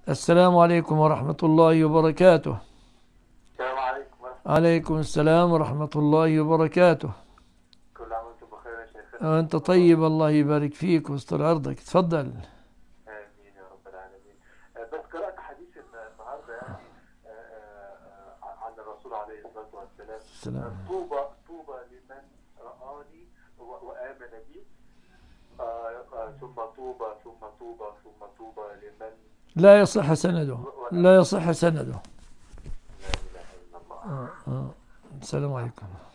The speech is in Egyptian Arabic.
السلام عليكم ورحمة الله وبركاته السلام عليكم ورحمة عليكم السلام ورحمة الله وبركاته كل عام وانتم بخير يا شيخنا وأنت طيب الله يبارك فيك ويستر عرضك تفضل آمين يا رب العالمين آه، بس قرأت حديث الن- النهاردة يعني آه، آه، آه، عن الرسول عليه الصلاة والسلام السلام. آه، طوبى طوبى لمن رآني و- وآمن بي آه، آه، ثم طوبى ثم طوبى ثم طوبى لمن لا يصح سنده لا يصح سنده لا إله إلا الله آه. آه. السلام عليكم